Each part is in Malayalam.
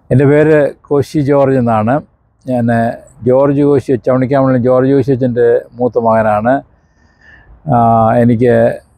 എൻ്റെ പേര് കോശി ജോർജ് എന്നാണ് ഞാൻ ജോർജ് കോശി ചവണിക്കാമണി ജോർജ് കോശി അച്ഛൻ്റെ മൂത്ത മകനാണ് ആ, എനിക്ക്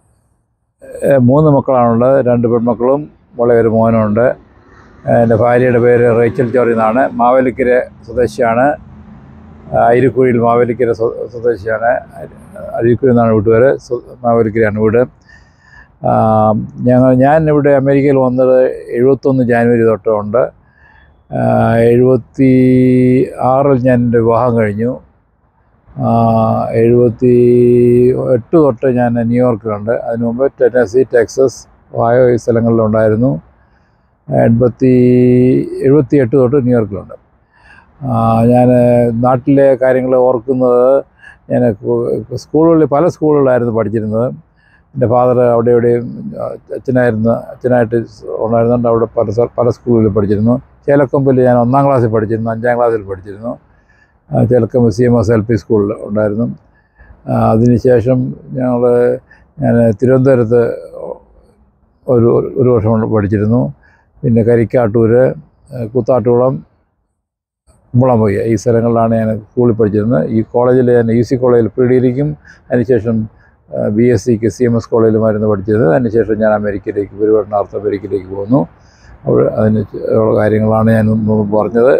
ഏഹ്, മൂന്ന് മക്കളാണുള്ളത് രണ്ട് പെൺമക്കളും മോളെ ഒരു മോനുണ്ട് എൻ്റെ ഭാര്യയുടെ പേര് റേച്ചൽ ജോർജ് എന്നാണ് മാവേലിക്കര സ്വദേശിയാണ് അരിക്കുഴിയിൽ മാവേലിക്കര സ്വ- സ്വദേശിയാണ് അരിക്കുഴി എന്നാണ് വീട്ടുപേര് സ്വ- മാവേലിക്കരയാണ് വീട് ആ, ഞങ്ങൾ ഞാൻ ഇവിടെ അമേരിക്കയിൽ വന്നത് എഴുപത്തൊന്ന് ജാനുവരി തൊട്ടുണ്ട് ആ, എഴുപത്തി ആറിൽ ഞാൻ എൻ്റെ വിവാഹം കഴിഞ്ഞു ആ, എഴുപത്തി എട്ട് തൊട്ട് ഞാൻ ന്യൂയോർക്കിലുണ്ട് അതിന് മുമ്പ് ടെന്നസി ടെക്സസ് ഓയോ ഈ സ്ഥലങ്ങളിലുണ്ടായിരുന്നു എൺപത്തി എഴുപത്തി എട്ട് തൊട്ട് ന്യൂയോർക്കിലുണ്ട് ഞാൻ നാട്ടിലെ കാര്യങ്ങൾ ഓർക്കുന്നത് ഞാൻ സ്കൂളുകളിൽ പല സ്കൂളുകളിലായിരുന്നു പഠിച്ചിരുന്നത് എൻ്റെ ഫാദർ അവിടെ എവിടെയും അച്ഛനായിരുന്നു അച്ഛനായിട്ട് ഉണ്ടായിരുന്നുകൊണ്ട് അവിടെ പല സ്ഥ- പല സ്കൂളുകളിൽ പഠിച്ചിരുന്നു ചേലക്കൊമ്പിൽ ഞാൻ ഒന്നാം ക്ലാസ്സിൽ പഠിച്ചിരുന്നു അഞ്ചാം ക്ലാസ്സിൽ പഠിച്ചിരുന്നു ആ, Chelakkombu C M S L P school ഉണ്ടായിരുന്നു ആ, അതിനുശേഷം ഞങ്ങൾ ഞാൻ തിരുവനന്തപുരത്ത് ഒരു ഒരു വർഷം കൊണ്ട് പഠിച്ചിരുന്നു പിന്നെ കരിക്കാട്ടൂർ കൂത്താട്ടുകുളം കുമ്പളംപൊയ്യ ഈ സ്ഥലങ്ങളിലാണ് ഞാൻ സ്കൂളിൽ പഠിച്ചിരുന്നത് ഈ കോളേജിൽ ഞാൻ യു സി കോളേജിൽ പ്രീ ഡിഗ്രിക്കും അതിനുശേഷം ബി എസ് സിക്ക് സി എം എസ് കോളേജിലുമായിരുന്നു പഠിച്ചത് അതിനുശേഷം ഞാൻ അമേരിക്കയിലേക്ക് പരിപാടിനാർത്ഥം അമേരിക്കയിലേക്ക് പോന്നു അവിടെ അതിന് ഉള്ള കാര്യങ്ങളാണ് ഞാൻ മുമ്പ് പറഞ്ഞത്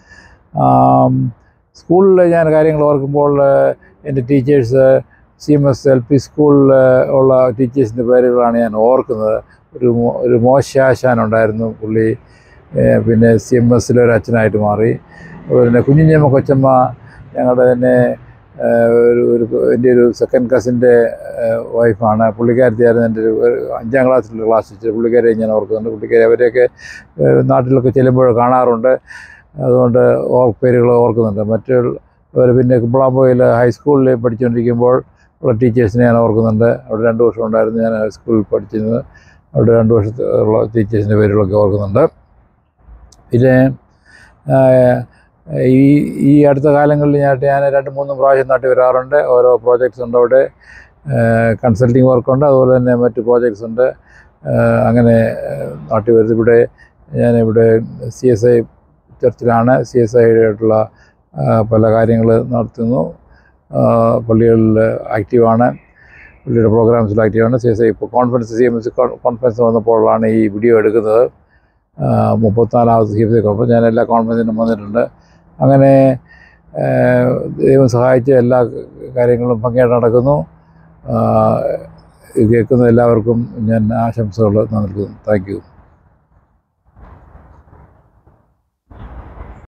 ആം, സ്കൂളിൽ ഞാൻ കാര്യങ്ങൾ ഓർക്കുമ്പോൾ ഏഹ്, എൻ്റെ teachers C M S L P school ഉള്ള ടീച്ചേഴ്സിൻ്റെ പേരുകളാണ് ഞാൻ ഓർക്കുന്നത് ഒരു മോ- ഒരു മോശാശാൻ ഉണ്ടായിരുന്നു പുള്ളി ഏഹ്, പിന്നെ സി എം എസിലൊരു അച്ഛനായിട്ട് മാറി അതുപോലെ തന്നെ കുഞ്ഞിഞ്ഞമ്മ കൊച്ചമ്മ ഞങ്ങളുടെ തന്നെ ഏഹ്, ഒരു ഒരു എൻ്റെ ഒരു സെക്കൻഡ് കസിൻ്റെ വൈഫാണ് പുള്ളിക്കാരത്തിയായിരുന്നു എൻ്റെ ഒരു ഒരു അഞ്ചാം ക്ലാസ്സിൽ ക്ലാസ് ടീച്ചർ പുള്ളിക്കാരെ ഞാൻ ഓർക്കുന്നുണ്ട് പുള്ളിക്കാരെ അവരെയൊക്കെ ഏഹ്, നാട്ടിലൊക്കെ ചെല്ലുമ്പോൾ കാണാറുണ്ട് അതുകൊണ്ട് ഓർ പേരുകൾ ഓർക്കുന്നുണ്ട് മറ്റുള്ള പിന്നെ കുമ്പളാമ്പോയിൽ ഹൈസ്കൂളിൽ പഠിച്ചുകൊണ്ടിരിക്കുമ്പോൾ ഉള്ള ടീച്ചേഴ്സിനെ ഞാൻ ഓർക്കുന്നുണ്ട് അവിടെ രണ്ട് വർഷം ഉണ്ടായിരുന്നു ഞാൻ ഹൈസ്കൂളിൽ പഠിച്ചിരുന്നത് അവിടെ രണ്ട് വർഷത്തെ ഉള്ള ടീച്ചേഴ്സിൻ്റെ പേരുകളൊക്കെ ഓർക്കുന്നുണ്ട് പിന്നെ ആ, ഈ ഈ അടുത്ത കാലങ്ങളിൽ ഞാൻ ഞാൻ രണ്ട് മൂന്ന് പ്രാവശ്യം നാട്ടിൽ വരാറുണ്ട് ഓരോ പ്രോജക്ട്സ് ഉണ്ട് അവിടെ കൺസൾട്ടിങ് വർക്കുണ്ട് അതുപോലെ തന്നെ മറ്റ് പ്രോജക്ട്സ് ഉണ്ട് ആ, അങ്ങനെ ആ, നാട്ടിൽ വരുന്നത് ഇവിടെ ഞാനിവിടെ സി എസ് ഐ ചർച്ചിലാണ് സി എസ് ഐ ആയിട്ടുള്ള ആ, പല കാര്യങ്ങൾ നടത്തുന്നു ആ, പള്ളികളിൽ ആക്റ്റീവാണ് പള്ളിയുടെ പ്രോഗ്രാംസിൽ ആക്റ്റീവാണ് സി എസ് ഐ ഇപ്പോൾ conference C M S conference വന്നപ്പോഴാണ് ഈ വീഡിയോ എടുക്കുന്നത് ആ, മുപ്പത്തിനാലാമത് സി എം സി കോൺഫറൻസ് ഞാൻ എല്ലാ കോൺഫറൻസിനും വന്നിട്ടുണ്ട് അങ്ങനെ ആ, ദൈവം സഹായിച്ച് എല്ലാ കാര്യങ്ങളും ഭംഗിയായിട്ട് നടക്കുന്നു ആ, ഇത് കേൾക്കുന്ന എല്ലാവർക്കും ഞാൻ ആശംസകൾ നൽകുന്നു താങ്ക് യു